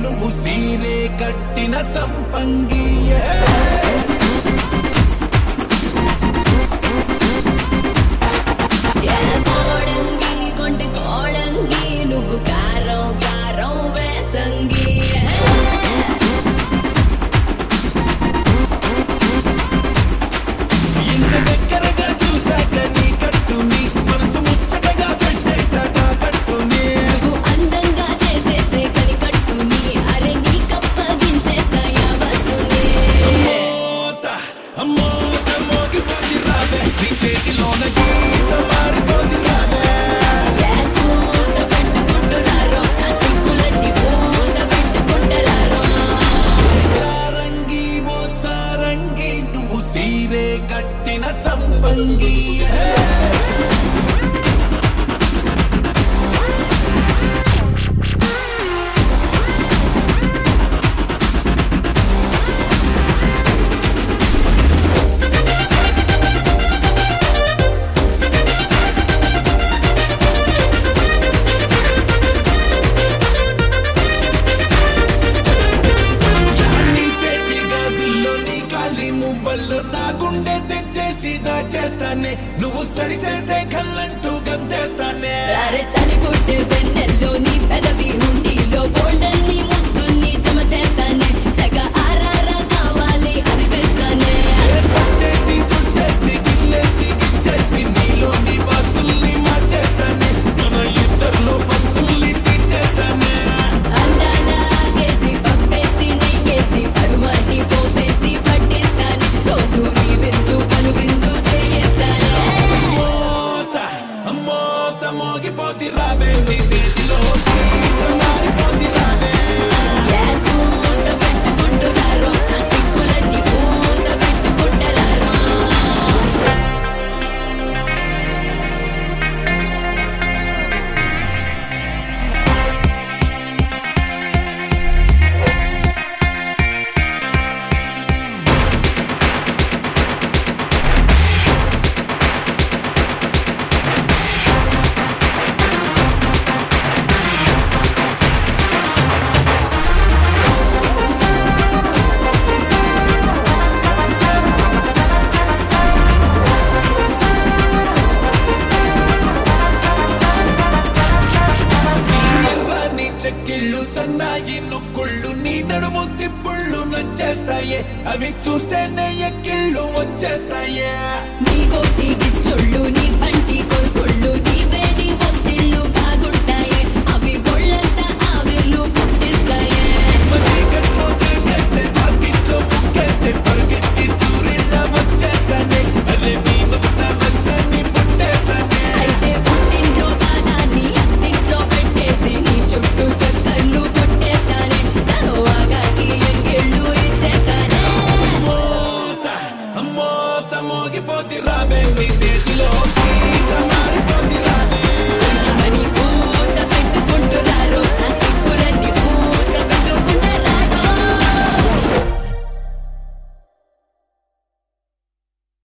నువ్వు సీరే కట్టిన సంపంగి ఏ కోడంగి కొంటి కోడంగి నువ్వు కారం కారం వేసంగి ఇంత దగ్గరగా చూశాక నీ కట్టుని మనసు ముచ్చటగా పెట్టేశాక కట్టుని నువ్వు అందంగా చేసేసే కనికట్టుని అరే నీ కప్పగించేస్తా యావత్తుని మోత అమ్మోత మోగిపోతి రావే నీ చేతిలోన గీత మారిపోతి రావే ఏ కూత పెట్టుకుంటున్నారో నా సిగ్గులన్నీ పూత పెట్టుకుంటారో సారంగి ఓ సారంగి నువ్వు సీరే కట్టిన సంపంగి నీ సేతి గాజుల్లో నీ కాలి మువ్వల్లో నా గుండె తెచ్చేసి దాచేస్తానే నువ్వు సరి చేసే కళ్ళంటూ గంతేస్తానే అరే చలి పుట్టే వెన్నెల్లో నీ పెదవి హుండీలో బోల్డన్ని ముద్దుల్ని జమ చేస్తానే సగ ఆరారా కావాలి అనిపిస్తానే పట్టేసి చుట్టేసి గిల్లేసి గిచ్చేసి నీలో నీ వస్తుల్ని మార్చేస్తానే మన ఇద్దరిలో పస్తుల్ని తీర్చేస్తానే అందాల ఆగేసి పంపేసి నెయ్యేసి పరువాన్ని పోపేసి పట్టేస్తానే రోజు నీ విందు కను విందు చేస్తానే మోత మోత మోగిపోతి రావే నీ చేతిలో గీత మారిపోతి రావే ఏ కూత పెట్టుకుంటున్నారో నా సిగ్గులన్నీ పూత పెట్టుకుంటారో ఎర్రని చెక్కిళ్ళు సన్నాయి నొక్కుళ్ళు నీ నడుము తిప్పుళ్ళు నచ్చేస్తాయే అవి చూస్తేనే ఎక్కిళ్ళు వచ్చేస్తాయే నీ కోటి గిచ్చొళ్ళు నీ పంటి కొరు